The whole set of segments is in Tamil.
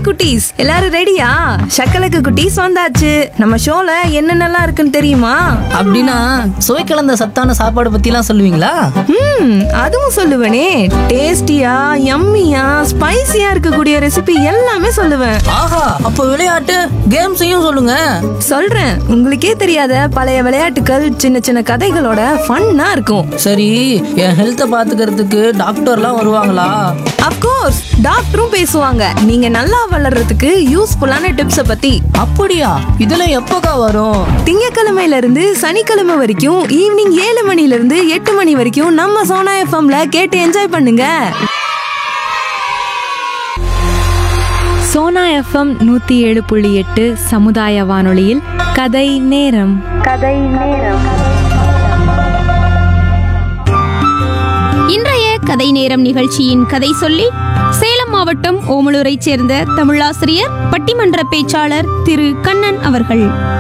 குட்டீஸ் எல்லாரும் ரெடியா சக்கலக்கு குட்டீஸ் வந்தாச்சு நம்ம ஷோல என்னென்னலாம் இருக்குன்னு தெரியுமா அப்படின்னா சுவை கலந்த சத்தான சாப்பாடு பத்திலாம் சொல்லுவீங்களா ம் அதுவும் சொல்லுவேனே டேஸ்டியா யம்மியா ஸ்பைசியா இருக்கக்கூடிய ரெசிபி எல்லாமே சொல்லுவேன் ஆஹா அப்போ விளையாட்டு கேம்ஸையும் சொல்லுங்க சொல்றேன் உங்களுக்கே தெரியாத பழைய விளையாட்டுகள் சின்ன சின்ன கதைகளோட ஃபன்னா இருக்கும் சரி என் ஹெல்த்தை பாத்துக்கிறதுக்கு டாக்டர்லாம் வருவாங்களா அப்கோர்ஸ் டாக்டரும் பேசுவாங்க நீங்க நல்லா வளர்றதுக்கு யூஸ்ஃபுல்லான டிப்ஸ பத்தி அப்படியா இதெல்லாம் எப்போக்கா வரும் திங்கக்கிழமையில இருந்து சனிக்கிழமை வரைக்கும் ஈவினிங் ஏழு மணில இருந்து எட்டு மணி வரைக்கும் நம்ம சோனா எஃப்எம்ல கேட்டு என்ஜாய் பண்ணுங்க சோனா எஃப்எம் நூத்தி ஏழு புள்ளி எட்டு சமுதாய வானொலியில் கதை நேரம் இன்றைய கதை நேரம் நிகழ்ச்சியின் கதை சொல்லி சேலம் மாவட்டம் ஓமலூரைச் சேர்ந்த தமிழாசிரியர் பட்டிமன்ற பேச்சாளர் திரு கண்ணன் அவர்கள்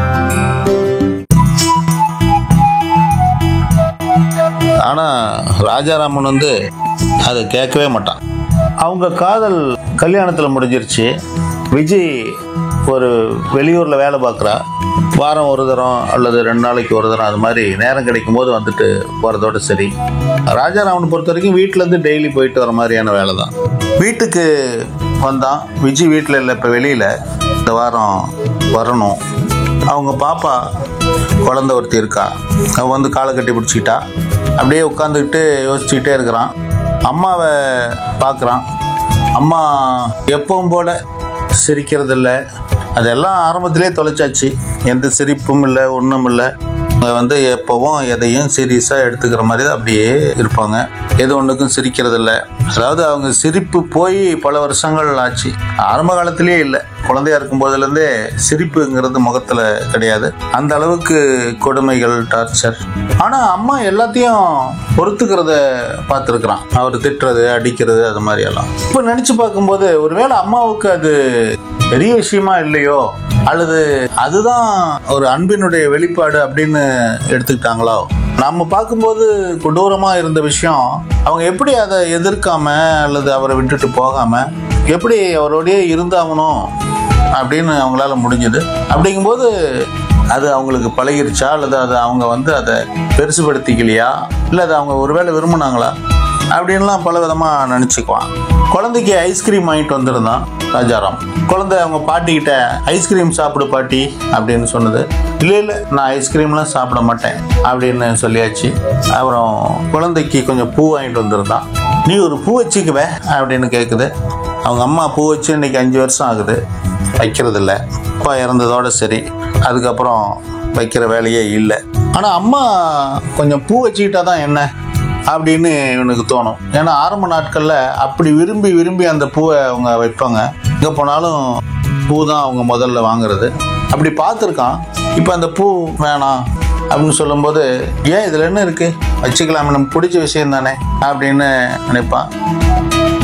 ஆனால் ராஜாராமன் வந்து அதை கேட்கவே மாட்டான் அவங்க காதல் கல்யாணத்தில் முடிஞ்சிருச்சு விஜய் ஒரு வெளியூரில் வேலை பார்க்குறா வாரம் ஒரு தரம் அல்லது ரெண்டு நாளைக்கு ஒரு தரம் அது மாதிரி நேரம் கிடைக்கும் போது வந்துட்டு போகிறதோட சரி ராஜாராமனை பொறுத்த வரைக்கும் வீட்டிலேருந்து டெய்லி போயிட்டு வர மாதிரியான வேலை தான் வீட்டுக்கு வந்தான் விஜய் வீட்டில் இல்லை இப்போ வெளியில் இந்த வாரம் வரணும் அவங்க பாப்பா குழந்தை ஒருத்தி இருக்கா அவன் வந்து காலை கட்டி பிடிச்சிக்கிட்டா அப்படியே உட்காந்துக்கிட்டு யோசிச்சுக்கிட்டே இருக்கிறான் அம்மாவை பார்க்குறான் அம்மா எப்பவும் போல சிரிக்கிறதில்ல அதெல்லாம் ஆரம்பத்திலே தொலைச்சாச்சு எந்த சிரிப்பும் இல்லை ஒன்றும் இல்லை அவங்க வந்து எப்போவும் எதையும் சீரியஸாக எடுத்துக்கிற மாதிரி தான் அப்படியே இருப்பாங்க எது ஒன்றுக்கும் சிரிக்கிறதில்ல அதாவது அவங்க சிரிப்பு போய் பல வருஷங்கள் ஆச்சு ஆரம்ப காலத்திலேயே இல்லை குழந்தையா இருக்கும் போதுலேருந்தே சிரிப்புங்கிறது முகத்தில் கிடையாது அந்த அளவுக்கு கொடுமைகள் டார்ச்சர் ஆனால் அம்மா எல்லாத்தையும் பொறுத்துக்கிறத பார்த்துருக்குறான் அவர் திட்டுறது அடிக்கிறது அது மாதிரி எல்லாம் இப்போ நினச்சி பார்க்கும்போது ஒருவேளை அம்மாவுக்கு அது பெரிய விஷயமா இல்லையோ அல்லது அதுதான் ஒரு அன்பினுடைய வெளிப்பாடு அப்படின்னு எடுத்துக்கிட்டாங்களோ நம்ம பார்க்கும்போது கொடூரமா இருந்த விஷயம் அவங்க எப்படி அதை எதிர்க்காம அல்லது அவரை விட்டுட்டு போகாம எப்படி அவரோடயே இருந்தாகணும் அப்படின்னு அவங்களால முடிஞ்சது அப்படிங்கும்போது அது அவங்களுக்கு பழகிருச்சா அல்லது அது அவங்க வந்து அதை பெருசுபடுத்திக்கலையா இல்லை அது அவங்க ஒருவேளை விரும்புனாங்களா அப்படின்லாம் பல விதமாக நினச்சிக்குவான் குழந்தைக்கு ஐஸ்கிரீம் வாங்கிட்டு வந்திருந்தான் ராஜாராம் குழந்தை அவங்க பாட்டிக்கிட்ட ஐஸ்கிரீம் சாப்பிடு பாட்டி அப்படின்னு சொன்னது இல்லை இல்லை நான் ஐஸ்கிரீம்லாம் சாப்பிட மாட்டேன் அப்படின்னு சொல்லியாச்சு அப்புறம் குழந்தைக்கு கொஞ்சம் பூ வாங்கிட்டு வந்திருந்தான் நீ ஒரு பூ வச்சுக்குவே அப்படின்னு கேட்குது அவங்க அம்மா பூ வச்சு இன்னைக்கு அஞ்சு வருஷம் ஆகுது வைக்கிறது இல்லை அப்பா இறந்ததோட சரி அதுக்கப்புறம் வைக்கிற வேலையே இல்லை ஆனால் அம்மா கொஞ்சம் பூ வச்சுக்கிட்டா தான் என்ன அப்படின்னு இவனுக்கு தோணும் ஏன்னா ஆரம்ப நாட்களில் அப்படி விரும்பி விரும்பி அந்த பூவை அவங்க வைப்பாங்க எங்கே போனாலும் பூ தான் அவங்க முதல்ல வாங்குறது அப்படி பார்த்துருக்கான் இப்போ அந்த பூ வேணாம் அப்படின்னு சொல்லும்போது ஏன் இதில் என்ன இருக்குது வச்சுக்கலாம் நம்ம பிடிச்ச விஷயம் தானே அப்படின்னு நினைப்பான்